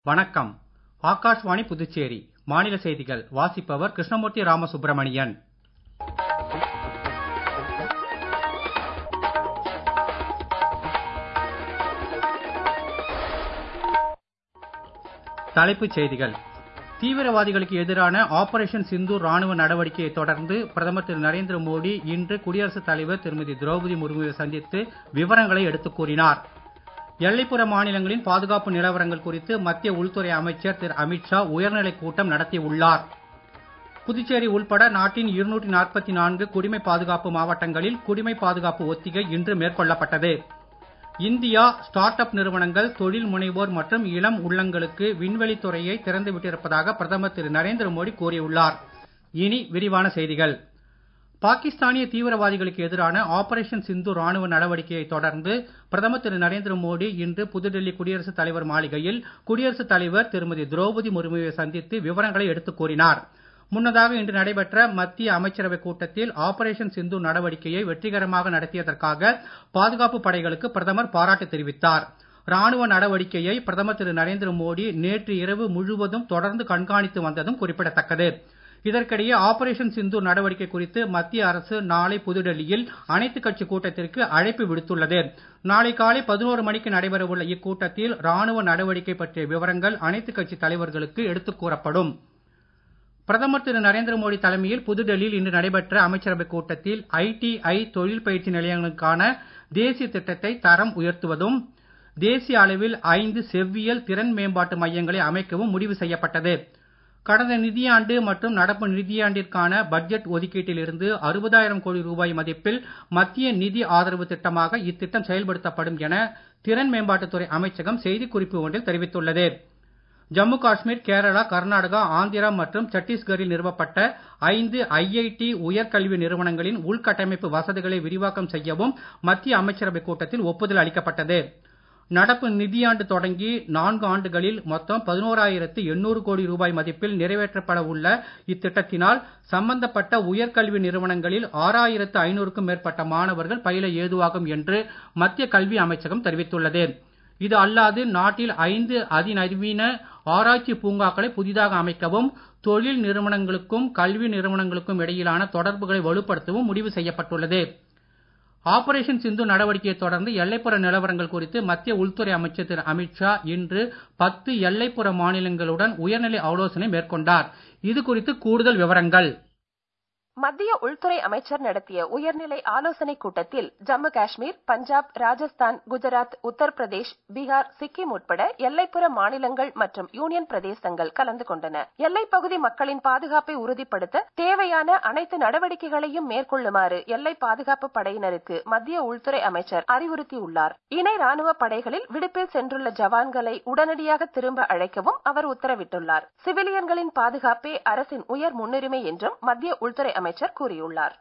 வணக்கம் ஆகாஷ்வாணி புதுச்சேரி மாநில செய்திகள் வாசிப்பவர் கிருஷ்ணமூர்த்தி ராமசுப்ரமணியன் தலைப்புச் செய்திகள் தீவிரவாதிகளுக்கு எதிரான ஆபரேஷன் சிந்தூர் ராணுவ நடவடிக்கையை தொடர்ந்து பிரதமர் திரு நரேந்திர மோடி இன்று குடியரசுத் தலைவர் திருமதி திரௌபதி முர்முவை சந்தித்து விவரங்களை எடுத்துக் கூறினார் எல்லைப்புற மாநிலங்களின் பாதுகாப்பு நிலவரங்கள் குறித்து மத்திய உள்துறை அமைச்சர் திரு அமித்ஷா உயர்நிலைக் கூட்டம் நடத்தியுள்ளார் புதுச்சேரி உள்பட நாட்டின் இருநூற்றி நாற்பத்தி நான்கு குடிமை பாதுகாப்பு மாவட்டங்களில் குடிமை பாதுகாப்பு ஒத்திகை இன்று மேற்கொள்ளப்பட்டது இந்தியா ஸ்டார்ட் அப் நிறுவனங்கள் தொழில் முனைவோர் மற்றும் இளம் உள்ளங்களுக்கு விண்வெளித் துறையை திறந்து விட்டிருப்பதாக பிரதமர் திரு நரேந்திர மோடி கூறியுள்ளார் இனி விரிவான செய்திகள் பாகிஸ்தானிய தீவிரவாதிகளுக்கு எதிரான ஆபரேஷன் சிந்து ராணுவ நடவடிக்கையை தொடர்ந்து பிரதமர் திரு நரேந்திர மோடி இன்று புதுடெல்லி குடியரசுத் தலைவர் மாளிகையில் குடியரசுத் தலைவர் திருமதி திரௌபதி முர்முவை சந்தித்து விவரங்களை எடுத்துக் கூறினார் முன்னதாக இன்று நடைபெற்ற மத்திய அமைச்சரவைக் கூட்டத்தில் ஆபரேஷன் சிந்து நடவடிக்கையை வெற்றிகரமாக நடத்தியதற்காக பாதுகாப்பு படைகளுக்கு பிரதமர் பாராட்டு தெரிவித்தார் ராணுவ நடவடிக்கையை பிரதமர் திரு நரேந்திர மோடி நேற்று இரவு முழுவதும் தொடர்ந்து கண்காணித்து வந்ததும் குறிப்பிடத்தக்கது இதற்கிடையே ஆபரேஷன் சிந்து நடவடிக்கை குறித்து மத்திய அரசு நாளை புதுடெல்லியில் அனைத்துக் கட்சி கூட்டத்திற்கு அழைப்பு விடுத்துள்ளது நாளை காலை பதினோரு மணிக்கு நடைபெறவுள்ள இக்கூட்டத்தில் ராணுவ நடவடிக்கை பற்றிய விவரங்கள் அனைத்துக் கட்சி தலைவர்களுக்கு எடுத்துக் கூறப்படும் பிரதமர் திரு நரேந்திர மோடி தலைமையில் புதுடெல்லியில் இன்று நடைபெற்ற அமைச்சரவைக் கூட்டத்தில் ஐடிஐ தொழில் பயிற்சி நிலையங்களுக்கான தேசிய திட்டத்தை தரம் உயர்த்துவதும் தேசிய அளவில் ஐந்து செவ்வியல் திறன் மேம்பாட்டு மையங்களை அமைக்கவும் முடிவு செய்யப்பட்டது கடந்த நிதியாண்டு மற்றும் நடப்பு நிதியாண்டிற்கான பட்ஜெட் ஒதுக்கீட்டில் இருந்து அறுபதாயிரம் கோடி ரூபாய் மதிப்பில் மத்திய நிதி ஆதரவு திட்டமாக இத்திட்டம் செயல்படுத்தப்படும் என திறன் மேம்பாட்டுத்துறை அமைச்சகம் செய்திக்குறிப்பு ஒன்றில் தெரிவித்துள்ளது ஜம்மு காஷ்மீர் கேரளா கர்நாடகா ஆந்திரா மற்றும் சத்தீஸ்கரில் நிறுவப்பட்ட ஐந்து ஐஐடி உயர்கல்வி நிறுவனங்களின் உள்கட்டமைப்பு வசதிகளை விரிவாக்கம் செய்யவும் மத்திய அமைச்சரவைக் கூட்டத்தில் ஒப்புதல் அளிக்கப்பட்டது நடப்பு நிதியாண்டு தொடங்கி நான்கு ஆண்டுகளில் மொத்தம் பதினோராயிரத்து எண்ணூறு கோடி ரூபாய் மதிப்பில் நிறைவேற்றப்பட உள்ள இத்திட்டத்தினால் சம்பந்தப்பட்ட உயர்கல்வி நிறுவனங்களில் ஆறாயிரத்து ஐநூறுக்கும் மேற்பட்ட மாணவர்கள் பயில ஏதுவாகும் என்று மத்திய கல்வி அமைச்சகம் தெரிவித்துள்ளது இது அல்லாது நாட்டில் ஐந்து அதிநவீன ஆராய்ச்சி பூங்காக்களை புதிதாக அமைக்கவும் தொழில் நிறுவனங்களுக்கும் கல்வி நிறுவனங்களுக்கும் இடையிலான தொடர்புகளை வலுப்படுத்தவும் முடிவு செய்யப்பட்டுள்ளது ஆபரேஷன் சிந்து நடவடிக்கையை தொடர்ந்து எல்லைப்புற நிலவரங்கள் குறித்து மத்திய உள்துறை அமைச்சர் திரு அமித்ஷா இன்று பத்து எல்லைப்புற மாநிலங்களுடன் உயர்நிலை ஆலோசனை மேற்கொண்டார் இது குறித்து கூடுதல் விவரங்கள் மத்திய உள்துறை அமைச்சர் நடத்திய உயர்நிலை ஆலோசனைக் கூட்டத்தில் ஜம்மு காஷ்மீர் பஞ்சாப் ராஜஸ்தான் குஜராத் உத்தரப்பிரதேஷ் பீகார் சிக்கிம் உட்பட எல்லைப்புற மாநிலங்கள் மற்றும் யூனியன் பிரதேசங்கள் கலந்து கொண்டன எல்லைப்பகுதி மக்களின் பாதுகாப்பை உறுதிப்படுத்த தேவையான அனைத்து நடவடிக்கைகளையும் மேற்கொள்ளுமாறு எல்லை பாதுகாப்பு படையினருக்கு மத்திய உள்துறை அமைச்சர் அறிவுறுத்தியுள்ளார் இணை ராணுவ படைகளில் விடுப்பில் சென்றுள்ள ஜவான்களை உடனடியாக திரும்ப அழைக்கவும் அவர் உத்தரவிட்டுள்ளார் சிவிலியன்களின் பாதுகாப்பே அரசின் உயர் முன்னுரிமை என்றும் மத்திய உள்துறை அமைச்சர் கூறியுள்ளார்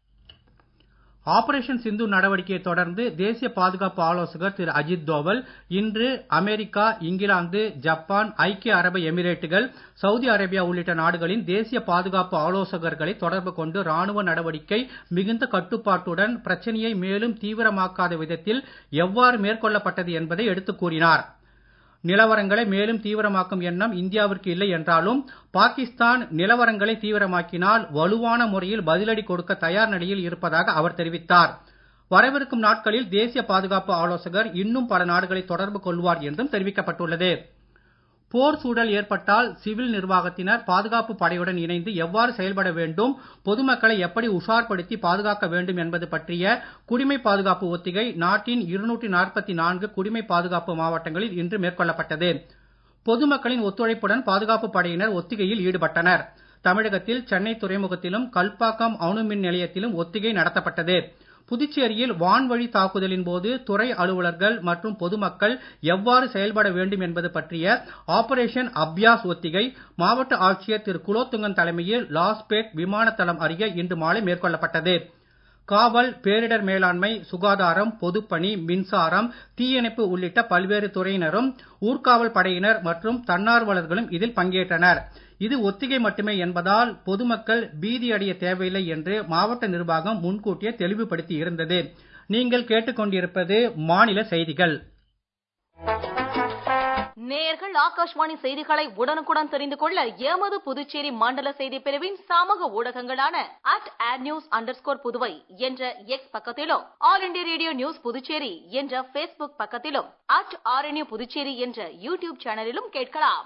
ஆபரேஷன் சிந்து நடவடிக்கையை தொடர்ந்து தேசிய பாதுகாப்பு ஆலோசகர் திரு அஜித் தோவல் இன்று அமெரிக்கா இங்கிலாந்து ஜப்பான் ஐக்கிய அரபு எமிரேட்டுகள் சவுதி அரேபியா உள்ளிட்ட நாடுகளின் தேசிய பாதுகாப்பு ஆலோசகர்களை தொடர்பு கொண்டு ராணுவ நடவடிக்கை மிகுந்த கட்டுப்பாட்டுடன் பிரச்சனையை மேலும் தீவிரமாக்காத விதத்தில் எவ்வாறு மேற்கொள்ளப்பட்டது என்பதை எடுத்துக் கூறினார் நிலவரங்களை மேலும் தீவிரமாக்கும் எண்ணம் இந்தியாவிற்கு இல்லை என்றாலும் பாகிஸ்தான் நிலவரங்களை தீவிரமாக்கினால் வலுவான முறையில் பதிலடி கொடுக்க தயார் நிலையில் இருப்பதாக அவர் தெரிவித்தார் வரவிருக்கும் நாட்களில் தேசிய பாதுகாப்பு ஆலோசகர் இன்னும் பல நாடுகளை தொடர்பு கொள்வார் என்றும் தெரிவிக்கப்பட்டுள்ளது போர் சூழல் ஏற்பட்டால் சிவில் நிர்வாகத்தினர் பாதுகாப்பு படையுடன் இணைந்து எவ்வாறு செயல்பட வேண்டும் பொதுமக்களை எப்படி உஷார்படுத்தி பாதுகாக்க வேண்டும் என்பது பற்றிய குடிமை பாதுகாப்பு ஒத்திகை நாட்டின் இருநூற்றி நாற்பத்தி நான்கு குடிமை பாதுகாப்பு மாவட்டங்களில் இன்று மேற்கொள்ளப்பட்டது பொதுமக்களின் ஒத்துழைப்புடன் பாதுகாப்பு படையினர் ஒத்திகையில் ஈடுபட்டனர் தமிழகத்தில் சென்னை துறைமுகத்திலும் கல்பாக்கம் அணுமின் நிலையத்திலும் ஒத்திகை நடத்தப்பட்டது புதுச்சேரியில் வான்வழி தாக்குதலின் போது துறை அலுவலர்கள் மற்றும் பொதுமக்கள் எவ்வாறு செயல்பட வேண்டும் என்பது பற்றிய ஆபரேஷன் அப்யாஸ் ஒத்திகை மாவட்ட ஆட்சியர் திரு குலோத்துங்கன் தலைமையில் லாஸ்பேட் விமான தளம் அருகே இன்று மாலை மேற்கொள்ளப்பட்டது காவல் பேரிடர் மேலாண்மை சுகாதாரம் பொதுப்பணி மின்சாரம் தீயணைப்பு உள்ளிட்ட பல்வேறு துறையினரும் ஊர்காவல் படையினர் மற்றும் தன்னார்வலர்களும் இதில் பங்கேற்றனர் இது ஒத்திகை மட்டுமே என்பதால் பொதுமக்கள் பீதியடைய தேவையில்லை என்று மாவட்ட நிர்வாகம் முன்கூட்டியே தெளிவுபடுத்தி இருந்தது நீங்கள் கேட்டுக்கொண்டிருப்பது மாநில செய்திகள் நேயர்கள் ஆகாஷ்வாணி செய்திகளை உடனுக்குடன் தெரிந்து கொள்ள எமது புதுச்சேரி மண்டல செய்தி பிரிவின் சமூக ஊடகங்களான அட் ஆட் நியூஸ் அண்டர்ஸ்கோர் புதுவை என்ற எக்ஸ் பக்கத்திலும் all India radio news Puducherry என்ற பேஸ்புக் பக்கத்திலும் அட் ஆர்என்யூ புதுச்சேரி என்ற யூடியூப் சேனலிலும் கேட்கலாம்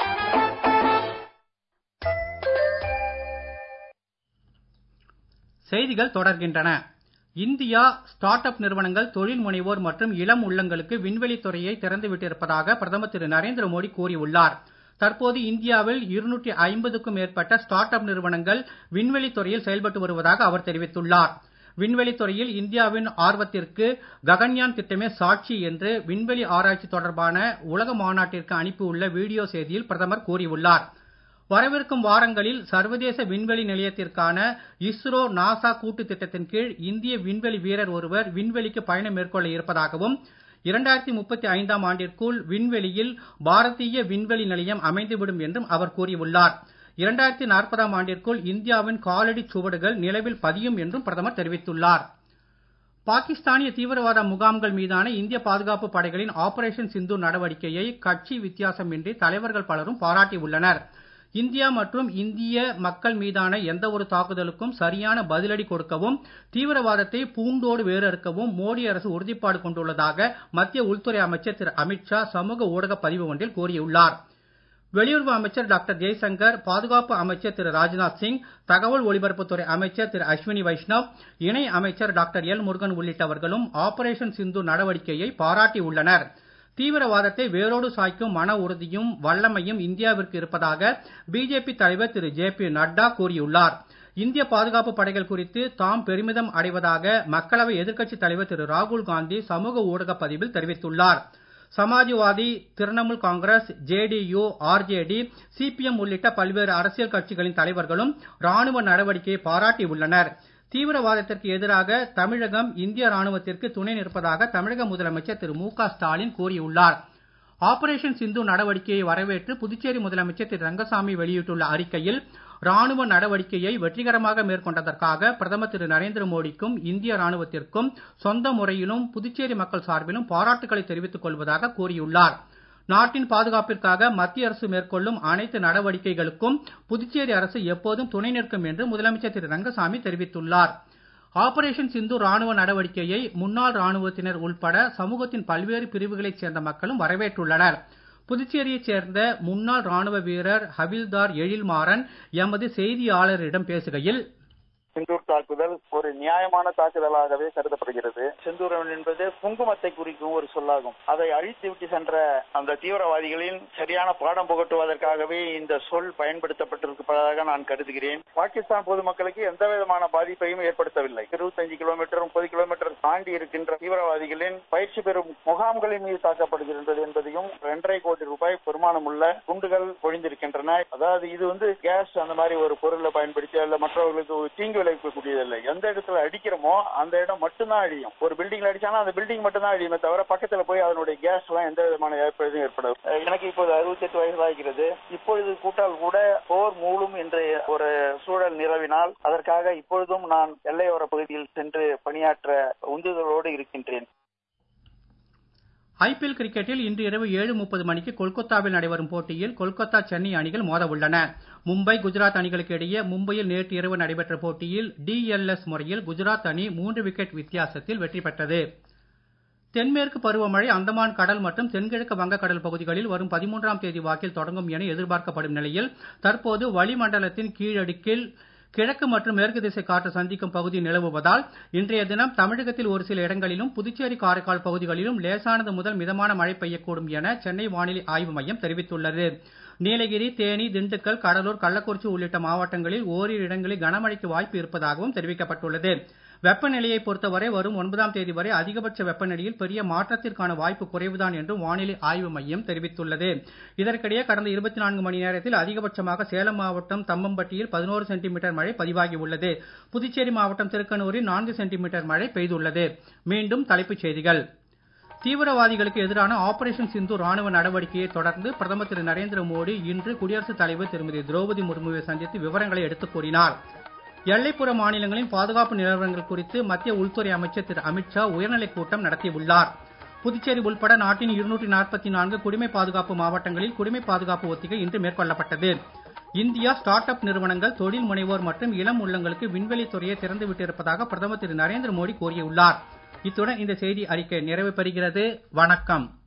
செய்திகள் தொடர்கின்றன இந்தியா ஸ்டார்ட் அப் நிறுவனங்கள் தொழில் முனைவோர் மற்றும் இளம் உள்ளங்களுக்கு விண்வெளி துறையை திறந்து விட்டிருப்பதாக பிரதமர் திரு நரேந்திர மோடி கூறியுள்ளார் தற்போது இந்தியாவில் இருநூற்றி ஐம்பதுக்கும் மேற்பட்ட ஸ்டார்ட் அப் நிறுவனங்கள் விண்வெளி துறையில் செயல்பட்டு வருவதாக அவர் தெரிவித்துள்ளார் விண்வெளி துறையில் இந்தியாவின் ஆர்வத்திற்கு ககன்யான் திட்டமே சாட்சி என்று விண்வெளி ஆராய்ச்சி தொடர்பான உலக மாநாட்டிற்கு அனுப்பியுள்ள வீடியோ செய்தியில் பிரதமர் கூறியுள்ளார் வரவிருக்கும் வாரங்களில் சர்வதேச விண்வெளி நிலையத்திற்கான இஸ்ரோ நாசா கூட்டு திட்டத்தின் கீழ் இந்திய விண்வெளி வீரர் ஒருவர் விண்வெளிக்கு பயணம் மேற்கொள்ள இருப்பதாகவும் இரண்டாயிரத்தி முப்பத்தி ஐந்தாம் ஆண்டிற்குள் விண்வெளியில் பாரதிய விண்வெளி நிலையம் அமைந்துவிடும் என்றும் அவர் கூறியுள்ளார் இரண்டாயிரத்தி நாற்பதாம் ஆண்டிற்குள் இந்தியாவின் காலடி சுவடுகள் நிலவில் பதியும் என்றும் பிரதமர் தெரிவித்துள்ளார் பாகிஸ்தானிய தீவிரவாத முகாம்கள் மீதான இந்திய பாதுகாப்பு படைகளின் ஆபரேஷன் சிந்து நடவடிக்கையை கட்சி வித்தியாசமின்றி தலைவர்கள் பலரும் பாராட்டியுள்ளனர் இந்தியா மற்றும் இந்திய மக்கள் மீதான எந்த ஒரு தாக்குதலுக்கும் சரியான பதிலடி கொடுக்கவும் தீவிரவாதத்தை பூண்டோடு வேறறுக்கவும் மோடி அரசு உறுதிப்பாடு கொண்டுள்ளதாக மத்திய உள்துறை அமைச்சர் திரு அமித்ஷா சமூக ஊடக பதிவு ஒன்றில் கூறியுள்ளார் வெளியுறவு அமைச்சர் டாக்டர் ஜெய்சங்கர் பாதுகாப்பு அமைச்சர் திரு ராஜ்நாத் சிங் தகவல் ஒலிபரப்புத்துறை அமைச்சர் திரு அஸ்வினி வைஷ்ணவ் இணை அமைச்சர் டாக்டர் எல் முருகன் உள்ளிட்டவர்களும் ஆபரேஷன் சிந்து நடவடிக்கையை பாராட்டியுள்ளனர் தீவிரவாதத்தை வேரோடு சாய்க்கும் மன உறுதியும் வல்லமையும் இந்தியாவிற்கு இருப்பதாக பிஜேபி தலைவர் திரு ஜே பி நட்டா கூறியுள்ளார் இந்திய பாதுகாப்பு படைகள் குறித்து தாம் பெருமிதம் அடைவதாக மக்களவை எதிர்க்கட்சித் தலைவர் திரு ராகுல் காந்தி சமூக ஊடக பதிவில் தெரிவித்துள்ளார் Samajwadi Trinamool Congress J D U R J D C P M உள்ளிட்ட பல்வேறு அரசியல் கட்சிகளின் தலைவர்களும் ராணுவ நடவடிக்கையை பாராட்டியுள்ளனர் தீவிரவாதத்திற்கு எதிராக தமிழகம் இந்திய ராணுவத்திற்கு துணை நிற்பதாக தமிழக முதலமைச்சர் திரு மு க ஸ்டாலின் கூறியுள்ளார் ஆபரேஷன் சிந்து நடவடிக்கையை வரவேற்று புதுச்சேரி முதலமைச்சர் திரு ரங்கசாமி வெளியிட்டுள்ள அறிக்கையில் ராணுவ நடவடிக்கையை வெற்றிகரமாக மேற்கொண்டதற்காக பிரதமர் திரு நரேந்திர மோடிக்கும் இந்திய ராணுவத்திற்கும் சொந்த முறையிலும் புதுச்சேரி மக்கள் சார்பிலும் பாராட்டுகளை தெரிவித்துக் கொள்வதாக கூறியுள்ளார் நாட்டின் பாதுகாப்பிற்காக மத்திய அரசு மேற்கொள்ளும் அனைத்து நடவடிக்கைகளுக்கும் புதுச்சேரி அரசு எப்போதும் துணை நிற்கும் என்று முதலமைச்சர் திரு ரங்கசாமி தெரிவித்துள்ளார் ஆபரேஷன் சிந்து ராணுவ நடவடிக்கையை முன்னாள் ராணுவத்தினர் உள்பட சமூகத்தின் பல்வேறு பிரிவுகளைச் சேர்ந்த மக்களும் வரவேற்றுள்ளனர் புதுச்சேரியைச் சேர்ந்த முன்னாள் ராணுவ வீரர் ஹவில்தார் எழில்மாறன் எமது செய்தியாளரிடம் பேசுகையில் செந்தூர் தாக்குதல் ஒரு நியாயமான தாக்குதலாகவே கருதப்படுகிறது செந்தூரன் என்பது குங்குமத்தை குறிக்கும் ஒரு சொல்லாகும் அதை அழித்து விட்டு சென்ற அந்த தீவிரவாதிகளின் சரியான பாடம் புகட்டுவதற்காகவே இந்த சொல் பயன்படுத்தப்பட்டிருப்பதாக நான் கருதுகிறேன் பாகிஸ்தான் பொதுமக்களுக்கு எந்த விதமான பாதிப்பையும் ஏற்படுத்தவில்லை இருபத்தஞ்சு கிலோமீட்டர் முப்பது கிலோமீட்டர் தாண்டி இருக்கின்ற தீவிரவாதிகளின் பயிற்சி பெறும் முகாம்களின் மீது தாக்கப்படுகின்றது என்பதையும் இரண்டரை கோடி ரூபாய் பெருமானம் உள்ள குண்டுகள் பொழிந்திருக்கின்றன அதாவது இது வந்து கேஸ் அந்த மாதிரி ஒரு பொருளை பயன்படுத்தி அல்ல மற்றவர்களுக்கு தீங்கு விளைவிக்கக்கூடியதில்லை எந்த இடத்துல அடிக்கிறோமோ அந்த இடம் மட்டும்தான் அழியும் ஒரு பில்டிங்ல அடிச்சாலும் அந்த பில்டிங் மட்டும்தான் அழியுமே தவிர பக்கத்துல போய் அதனுடைய கேஸ் எல்லாம் எந்த விதமான ஏற்படும் ஏற்படாது எனக்கு இப்போது அறுபத்தி எட்டு வயதாகிறது இப்பொழுது கூட்டால் கூட போர் மூலும் என்ற ஒரு சூழல் நிலவினால் அதற்காக இப்பொழுதும் நான் எல்லையோர பகுதியில் சென்று பணியாற்ற உந்துதலோடு இருக்கின்றேன் ஐபிஎல் கிரிக்கெட்டில் இன்று இரவு ஏழு முப்பது மணிக்கு கொல்கத்தாவில் நடைபெறும் போட்டியில் கொல்கத்தா சென்னை அணிகள் மோத உள்ளன மும்பை குஜராத் அணிகளுக்கு இடையே மும்பையில் நேற்று இரவு நடைபெற்ற போட்டியில் டிஎல்எஸ் முறையில் குஜராத் அணி மூன்று விக்கெட் வித்தியாசத்தில் வெற்றி பெற்றது தென்மேற்கு பருவமழை அந்தமான் கடல் மற்றும் தென்கிழக்கு வங்கக்கடல் பகுதிகளில் வரும் பதிமூன்றாம் தேதி வாக்கில் தொடங்கும் என எதிர்பார்க்கப்படும் நிலையில் தற்போது வளிமண்டலத்தின் கீழடுக்கில் கிழக்கு மற்றும் மேற்கு திசை காற்று சந்திக்கும் பகுதி நிலவுவதால் இன்றைய தினம் தமிழகத்தில் ஒரு சில இடங்களிலும் புதுச்சேரி காரைக்கால் பகுதிகளிலும் லேசானது முதல் மிதமான மழை பெய்யக்கூடும் என சென்னை வானிலை ஆய்வு மையம் தெரிவித்துள்ளது நீலகிரி தேனி திண்டுக்கல் கடலூர் கள்ளக்குறிச்சி உள்ளிட்ட மாவட்டங்களில் ஓரிரு இடங்களில் கனமழைக்கு வாய்ப்பு இருப்பதாகவும் தெரிவிக்கப்பட்டுள்ளது வெப்பநிலையை பொறுத்தவரை வரும் ஒன்பதாம் தேதி வரை அதிகபட்ச வெப்பநிலையில் பெரிய மாற்றத்திற்கான வாய்ப்பு குறைவுதான் என்றும் வானிலை ஆய்வு மையம் தெரிவித்துள்ளது இதற்கிடையே கடந்த இருபத்தி நான்கு மணி நேரத்தில் அதிகபட்சமாக சேலம் மாவட்டம் தம்மம்பட்டியில் பதினோரு சென்டிமீட்டர் மழை பதிவாகி உள்ளது புதுச்சேரி மாவட்டம் திருக்கனூரில் நான்கு சென்டிமீட்டர் மழை பெய்துள்ளது மீண்டும் தலைப்புச் செய்திகள் தீவிரவாதிகளுக்கு எதிரான ஆபரேஷன் சிந்து ராணுவ நடவடிக்கையை தொடர்ந்து பிரதமர் திரு நரேந்திர மோடி இன்று குடியரசுத் தலைவர் திருமதி திரௌபதி முர்முவை சந்தித்து விவரங்களை எடுத்துக் கூறினார் எல்லைப்புற மாநிலங்களின் பாதுகாப்பு நிலவரங்கள் குறித்து மத்திய உள்துறை அமைச்சர் திரு அமித்ஷா உயர்நிலைக் கூட்டம் நடத்தியுள்ளார் புதுச்சேரி உள்பட நாட்டின் இருநூற்றி நாற்பத்தி நான்கு குடிமை பாதுகாப்பு மாவட்டங்களில் குடிமை பாதுகாப்பு ஒத்திகை இன்று மேற்கொள்ளப்பட்டது இந்தியா ஸ்டார்ட் அப் நிறுவனங்கள் தொழில் முனைவோர் மற்றும் இளம் உள்ளங்களுக்கு விண்வெளி துறையை திறந்து விட்டிருப்பதாக பிரதமர் திரு நரேந்திர மோடி கூறியுள்ளார் இத்துடன் இந்த செய்தி அறிக்கை நிறைவு பெறுகிறது வணக்கம்